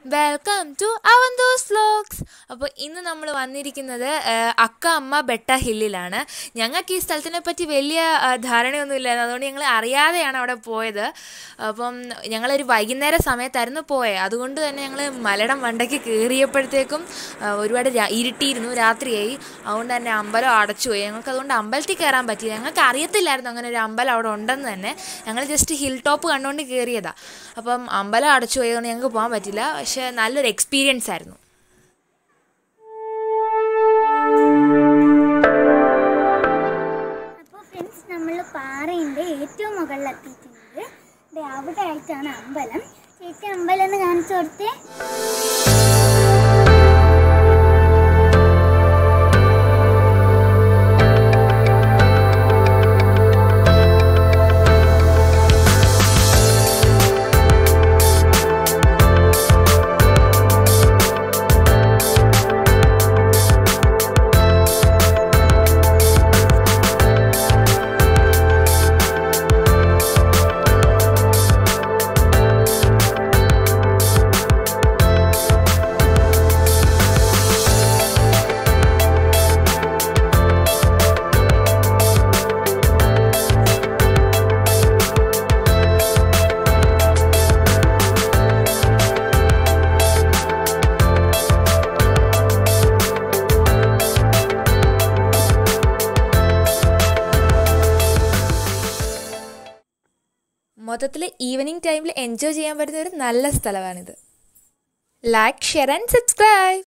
welcome to അവന്തോസ് vlogs അപ്പോൾ ഇന്ന് നമ്മൾ വന്നിരിക്കുന്നത് ആ, അക്ക അമ്മ ബെട്ട ഹില്ലിലാണ് ഞങ്ങൾക്ക് ഈ സ്ഥലത്തിനെ പറ്റി വലിയ ആ, ധാരണയൊന്നുമില്ലായിരുന്നു അതുകൊണ്ട് ഞങ്ങൾ അറിയാതെയാണ് അവിടെ പോയത് അപ്പം ഞങ്ങളൊരു വൈകുന്നേര സമയത്തായിരുന്നു പോയത് അതുകൊണ്ട് തന്നെ ഞങ്ങൾ മലയുടെ മണ്ടയ്ക്ക് കയറിയപ്പോഴത്തേക്കും ആ, ഒരുപാട് രാ- ഇരുട്ടിയിരുന്നു രാത്രിയായി അതുകൊണ്ട് തന്നെ അമ്പലം അടച്ചുപോയി ഞങ്ങൾക്ക് അതുകൊണ്ട് അമ്പലത്തിൽ കയറാൻ പറ്റിയില്ല ഞങ്ങൾക്ക് അറിയത്തില്ലായിരുന്നു അങ്ങനെ ഒരു അമ്പലം അവിടെ ഉണ്ടെന്ന് തന്നെ ഞങ്ങൾ ജസ്റ്റ് ഹിൽ ടോപ്പ് കണ്ടുകൊണ്ട് കയറിയതാണ് അപ്പം അമ്പലം അടച്ചു പോയതുകൊണ്ട് ഞങ്ങൾക്ക് പോകാൻ പറ്റില്ല പക്ഷേ നല്ലൊരു എക്സ്പീരിയൻസ് ആയിരുന്നു അപ്പോൾ ഫ്രണ്ട്സ് നമ്മൾ പാറയുടെ ഏറ്റവും മുകളിലെത്തിയിട്ടുണ്ട് ദേ അവിടെ ആയിട്ടാണ് അമ്പലം ചേച്ചി അമ്പലം എന്ന് കാണിച്ചു കൊടുത്തേ മൊത്തത്തിൽ ഈവനിങ് ടൈമിൽ എൻജോയ് ചെയ്യാൻ പറ്റുന്ന ഒരു നല്ല സ്ഥലമാണിത് ലൈക്ക് ഷെയർ ആൻഡ് സബ്സ്ക്രൈബ്